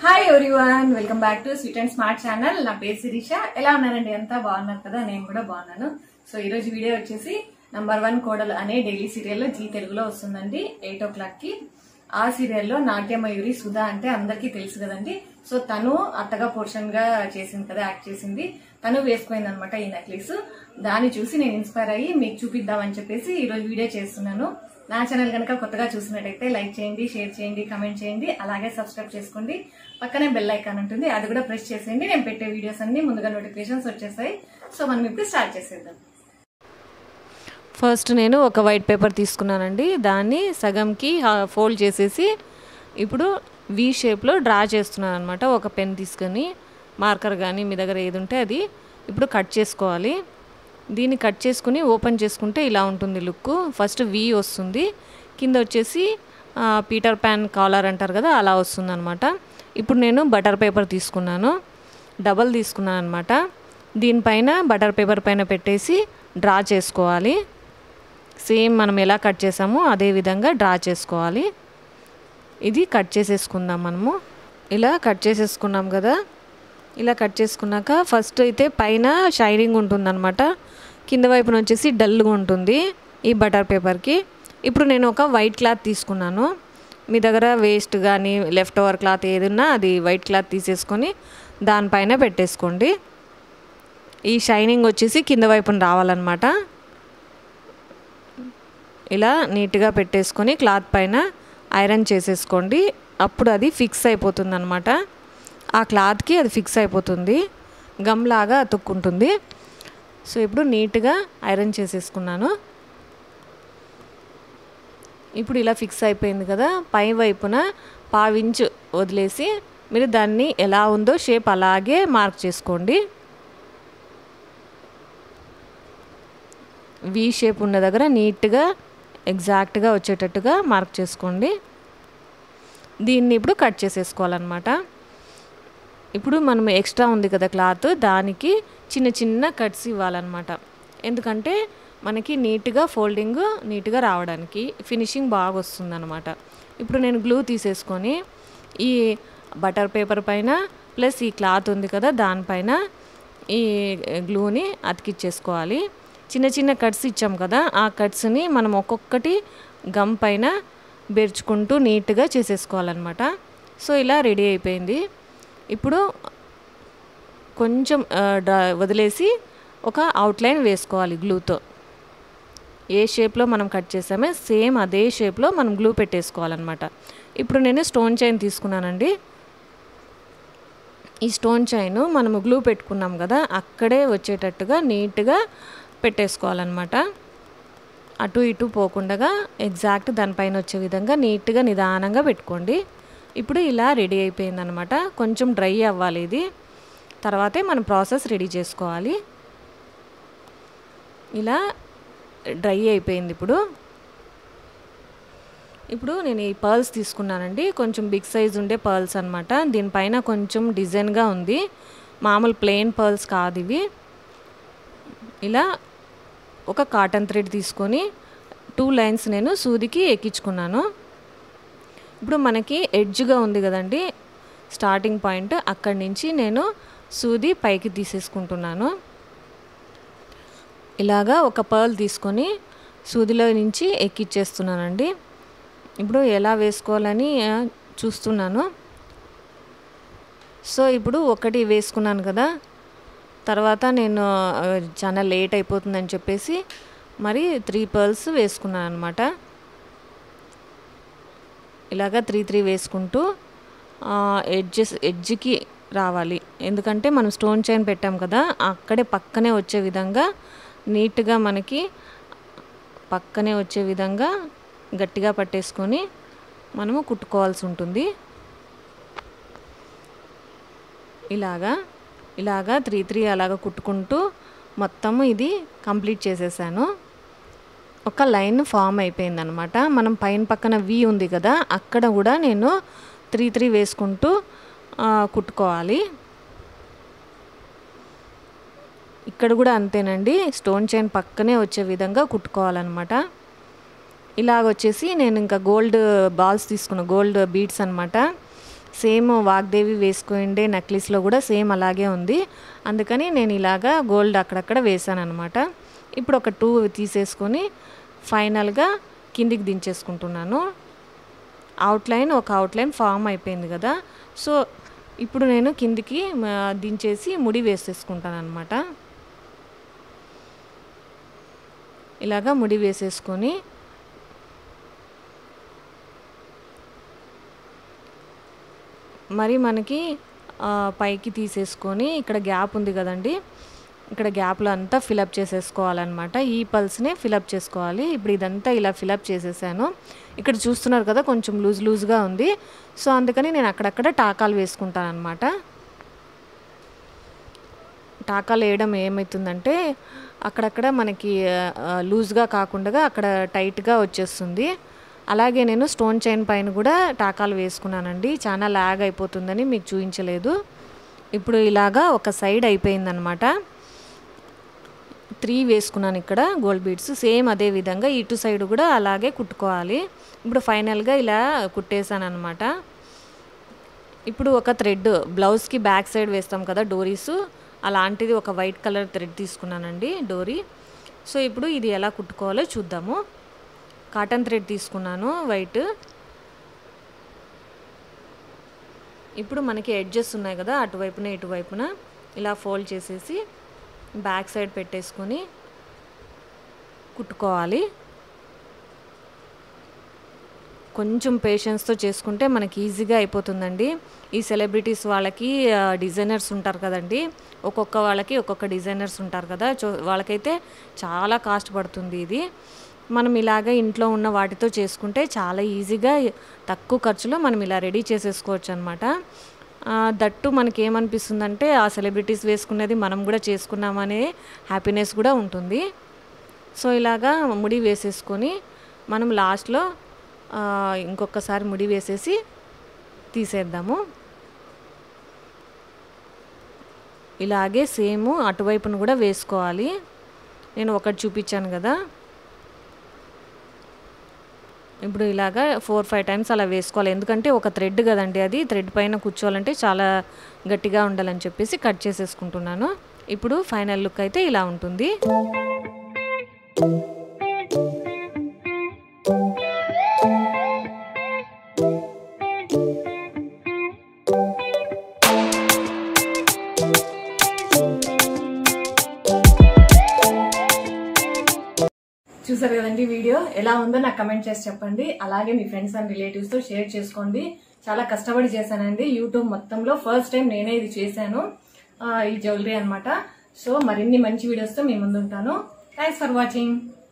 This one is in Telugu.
hi everyone welcome back to sweet and smart channel నా పేరు శిరీష ఎలా ఉన్నారండి అంతా బాగున్నారు కదా నేను కూడా బాగున్నాను సో ఈ రోజు వీడియో వచ్చేసి నంబర్ వన్ కోడలు అనే డైలీ సీరియల్ జీ తెలుగులో వస్తుందండి ఎయిట్ ఓ క్లాక్ కి ఆ సీరియల్లో నాట్యమయూరి సుధా అంటే అందరికీ తెలుసు కదండి సో తను అత్తగా పోర్షన్ గా చేసింది కదా యాక్ట్ చేసింది తను వేసుకుంది అనమాట ఈ నెక్లెస్ దాన్ని చూసి నేను ఇన్స్పైర్ అయ్యి మీకు చూపిద్దామని చెప్పేసి ఈ రోజు వీడియో చేస్తున్నాను నా ఛానల్ కనుక కొత్తగా చూసినట్టయితే లైక్ చేయండి షేర్ చేయండి కమెంట్ చేయండి అలాగే సబ్స్క్రైబ్ చేసుకోండి పక్కనే బెల్ ఐకాన్ ఉంటుంది అది కూడా ప్రెస్ చేసేయండి నేను పెట్టే వీడియోస్ అన్ని ముందుగా నోటిఫికేషన్స్ వచ్చేస్తాయి సో మనం ఇప్పుడు స్టార్ట్ చేసేద్దాం ఫస్ట్ నేను ఒక వైట్ పేపర్ తీసుకున్నానండి దాన్ని సగంకి ఫోల్డ్ చేసేసి ఇప్పుడు వి షేప్లో డ్రా చేస్తున్నాను అనమాట ఒక పెన్ తీసుకొని మార్కర్ కానీ మీ దగ్గర ఏది ఉంటే అది ఇప్పుడు కట్ చేసుకోవాలి దీన్ని కట్ చేసుకుని ఓపెన్ చేసుకుంటే ఇలా ఉంటుంది లుక్ ఫస్ట్ వి వస్తుంది కింద వచ్చేసి ఆ, పీటర్ ప్యాన్ కాలర్ అంటారు కదా అలా వస్తుంది అనమాట ఇప్పుడు నేను బటర్ పేపర్ తీసుకున్నాను డబల్ తీసుకున్నాను అనమాట దీనిపైన బటర్ పేపర్ పైన పెట్టేసి డ్రా చేసుకోవాలి సేమ్ మనం ఎలా కట్ చేసామో అదే విధంగా డ్రా చేసుకోవాలి ఇది కట్ చేసేసుకుందాం మనము ఇలా కట్ చేసేసుకున్నాం కదా ఇలా కట్ చేసుకున్నాక ఫస్ట్ అయితే పైన షైనింగ్ ఉంటుందన్నమాట కింద వైపున వచ్చేసి డల్గా ఉంటుంది ఈ బటర్ పేపర్కి ఇప్పుడు నేను ఒక వైట్ క్లాత్ తీసుకున్నాను మీ దగ్గర వేస్ట్ కానీ లెఫ్ట్ ఓవర్ క్లాత్ ఏది ఉన్నా అది వైట్ క్లాత్ తీసేసుకొని దానిపైన పెట్టేసుకోండి ఈ షైనింగ్ వచ్చేసి కింద వైపున రావాలన్నమాట ఇలా నీట్గా పెట్టేసుకొని క్లాత్ పైన ఐరన్ చేసేసుకోండి అప్పుడు అది ఫిక్స్ అయిపోతుంది అనమాట ఆ క్లాత్కి అది ఫిక్స్ అయిపోతుంది గమ్ లాగా అతుక్కుంటుంది సో ఇప్పుడు నీట్గా ఐరన్ చేసేసుకున్నాను ఇప్పుడు ఇలా ఫిక్స్ అయిపోయింది కదా పై వైపున పావించు వదిలేసి మీరు దాన్ని ఎలా ఉందో షేప్ అలాగే మార్క్ చేసుకోండి వి షేప్ ఉన్న దగ్గర నీట్గా ఎగ్జాక్ట్గా వచ్చేటట్టుగా మార్క్ చేసుకోండి దీన్ని ఇప్పుడు కట్ చేసేసుకోవాలన్నమాట ఇప్పుడు మనం ఎక్స్ట్రా ఉంది కదా క్లాత్ దానికి చిన్న చిన్న కట్స్ ఇవ్వాలన్నమాట ఎందుకంటే మనకి నీట్గా ఫోల్డింగ్ నీట్గా రావడానికి ఫినిషింగ్ బాగా వస్తుందన్నమాట ఇప్పుడు నేను గ్లూ తీసేసుకొని ఈ బటర్ పేపర్ పైన ప్లస్ ఈ క్లాత్ ఉంది కదా దానిపైన ఈ గ్లూని అతికిచ్చేసుకోవాలి చిన్న చిన్న కట్స్ ఇచ్చాం కదా ఆ కట్స్ని మనం ఒక్కొక్కటి గమ్ పైన బెర్చుకుంటూ నీట్గా చేసేసుకోవాలన్నమాట సో ఇలా రెడీ అయిపోయింది ఇప్పుడు కొంచెం ఆ, డ్రా- వదిలేసి ఒక అవుట్లైన్ వేసుకోవాలి గ్లూతో ఏ షేప్లో మనం కట్ చేసామే సేమ్ అదే షేప్లో మనం గ్లూ పెట్టేసుకోవాలన్నమాట ఇప్పుడు నేను స్టోన్ చైన్ తీసుకున్నానండి ఈ స్టోన్ చైన్ మనము గ్లూ పెట్టుకున్నాం కదా అక్కడే వచ్చేటట్టుగా నీట్గా పెట్టేసుకోవాలన్నమాట అటు ఇటు పోకుండా ఎగ్జాక్ట్ దానిపైన వచ్చే విధంగా నీట్గా నిదానంగా పెట్టుకోండి ఇప్పుడు ఇలా రెడీ అయిపోయిందనమాట కొంచెం డ్రై అవ్వాలి ఇది తర్వాతే మనం ప్రాసెస్ రెడీ చేసుకోవాలి ఇలా డ్రై అయిపోయింది ఇప్పుడు ఇప్పుడు నేను ఈ పర్ల్స్ తీసుకున్నానండి కొంచెం బిగ్ సైజ్ ఉండే పర్ల్స్ అనమాట దీనిపైన కొంచెం డిజైన్గా ఉంది మామూలు ప్లెయిన్ పర్ల్స్ కాదు ఇవి ఇలా ఒక కాటన్ థ్రెడ్ తీసుకొని టూ లైన్స్ నేను సూదికి ఎక్కించుకున్నాను ఇప్పుడు మనకి ఎడ్జ్గా ఉంది కదండి స్టార్టింగ్ పాయింట్ అక్కడి నుంచి నేను సూది పైకి తీసేసుకుంటున్నాను ఇలాగా ఒక పర్ల్ తీసుకొని సూదిలో నుంచి ఎక్కిచ్చేస్తున్నానండి ఇప్పుడు ఎలా వేసుకోవాలని ఆ, చూస్తున్నాను సో ఇప్పుడు ఒకటి వేసుకున్నాను కదా తర్వాత నేను ఆ, చాలా లేట్ అయిపోతుందని చెప్పేసి మరి త్రీ పర్ల్స్ వేసుకున్నాను అనమాట ఇలాగా త్రీ త్రీ వేసుకుంటూ ఎడ్జెస్ ఎడ్జ్కి రావాలి ఎందుకంటే మనం స్టోన్ చైన్ పెట్టాం కదా అక్కడే పక్కనే వచ్చే విధంగా నీట్గా మనకి పక్కనే వచ్చే విధంగా గట్టిగా పట్టేసుకొని మనము కుట్టుకోవాల్సి ఉంటుంది ఇలాగా ఇలాగా త్రీ త్రీ అలాగా కుట్టుకుంటూ మొత్తము ఇది కంప్లీట్ చేసేసాను ఒక లైన్ ఫామ్ అయిపోయింది అనమాట మనం పైన పక్కన వి ఉంది కదా అక్కడ కూడా నేను త్రీ త్రీ వేసుకుంటూ ఆ, కుట్టుకోవాలి ఇక్కడ కూడా అంతేనండి స్టోన్ చైన్ పక్కనే వచ్చే విధంగా కుట్టుకోవాలన్నమాట ఇలాగ వచ్చేసి నేను ఇంకా గోల్డ్ బాల్స్ తీసుకున్న గోల్డ్ బీడ్స్ అనమాట సేమ్ వాగ్దేవి వేసుకుండే నెక్లెస్లో కూడా సేమ్ అలాగే ఉంది అందుకని నేను ఇలాగా గోల్డ్ అక్కడక్కడ వేసాను అనమాట ఇప్పుడు ఒక టూ తీసేసుకొని ఫైనల్గా కిందికి దించేసుకుంటున్నాను అవుట్లైన్ ఒక అవుట్లైన్ ఫామ్ అయిపోయింది కదా సో ఇప్పుడు నేను కిందికి మ, దించేసి ముడి వేసేసుకుంటాను అనమాట ఇలాగా ముడి వేసేసుకొని మరి మనకి ఆ, పైకి తీసేసుకొని ఇక్కడ గ్యాప్ ఉంది కదండి ఇక్కడ గ్యాప్లో అంతా ఫిలప్ చేసేసుకోవాలన్నమాట ఈ పల్స్నే ఫిలప్ చేసుకోవాలి ఇప్పుడు ఇదంతా ఇలా ఫిలప్ చేసేసాను ఇక్కడ చూస్తున్నారు కదా కొంచెం లూజ్ లూజ్గా ఉంది సో అందుకని నేను అక్కడక్కడ టాకాలు వేసుకుంటాను అనమాట టాకాలు వేయడం ఏమవుతుందంటే అక్కడక్కడ మనకి ఆ, లూజ్గా కాకుండా అక్కడ టైట్గా వచ్చేస్తుంది అలాగే నేను స్టోన్ చైన్ పైన కూడా టాకాలు వేసుకున్నానండి చాలా లాగ్ అయిపోతుందని మీకు చూపించలేదు ఇప్పుడు ఇలాగా ఒక సైడ్ అయిపోయిందనమాట త్రీ వేసుకున్నాను ఇక్కడ గోల్డ్ బీడ్స్ సేమ్ అదే విధంగా ఇటు సైడ్ కూడా అలాగే కుట్టుకోవాలి ఇప్పుడు ఫైనల్గా ఇలా కుట్టేశాను అనమాట ఇప్పుడు ఒక థ్రెడ్ బ్లౌజ్కి బ్యాక్ సైడ్ వేస్తాం కదా డోరీస్ అలాంటిది ఒక వైట్ కలర్ థ్రెడ్ తీసుకున్నానండి డోరీ సో ఇప్పుడు ఇది ఎలా కుట్టుకోవాలో చూద్దాము కాటన్ థ్రెడ్ తీసుకున్నాను వైట్ ఇప్పుడు మనకి ఎడ్జెస్ ఉన్నాయి కదా అటువైపున ఇటువైపున ఇలా ఫోల్డ్ చేసేసి బ్యాక్ సైడ్ పెట్టేసుకొని కుట్టుకోవాలి కొంచెం పేషెన్స్తో చేసుకుంటే మనకి ఈజీగా అయిపోతుందండి ఈ సెలబ్రిటీస్ వాళ్ళకి ఆ, డిజైనర్స్ ఉంటారు కదండి ఒక్కొక్క వాళ్ళకి ఒక్కొక్క డిజైనర్స్ ఉంటారు కదా చో వాళ్ళకైతే చాలా కాస్ట్ పడుతుంది ఇది మనం ఇలాగ ఇంట్లో ఉన్న వాటితో చేసుకుంటే చాలా ఈజీగా తక్కువ ఖర్చులో మనం ఇలా రెడీ చేసేసుకోవచ్చు అనమాట దట్టు మనకి ఏమనిపిస్తుందంటే ఆ సెలబ్రిటీస్ వేసుకునేది మనం కూడా చేసుకున్నామనే హ్యాపీనెస్ కూడా ఉంటుంది సో ఇలాగా ముడి వేసేసుకొని మనం లాస్ట్లో ఆ, ఇంకొకసారి ముడి వేసేసి తీసేద్దాము ఇలాగే సేమ్ అటువైపును కూడా వేసుకోవాలి నేను ఒకటి చూపించాను కదా ఇప్పుడు ఇలాగా ఫోర్ ఫైవ్ టైమ్స్ అలా వేసుకోవాలి ఎందుకంటే ఒక థ్రెడ్ కదండి అది థ్రెడ్ పైన కూర్చోవాలంటే చాలా గట్టిగా ఉండాలని చెప్పేసి కట్ చేసేసుకుంటున్నాను ఇప్పుడు ఫైనల్ లుక్ అయితే ఇలా ఉంటుంది చూసారు కదండి వీడియో ఎలా ఉందో నాకు కమెంట్ చేసి చెప్పండి అలాగే మీ ఫ్రెండ్స్ అండ్ రిలేటివ్స్ తో షేర్ చేసుకోండి చాలా కష్టపడి చేశానండి యూట్యూబ్ మొత్తంలో ఫస్ట్ టైం నేనే ఇది చేశాను ఆ, ఈ జ్యువెలరీ అన్నమాట సో మరిన్ని మంచి వీడియోస్ తో మీ ముందు ఉంటాను థ్యాంక్స్ ఫర్ వాచింగ్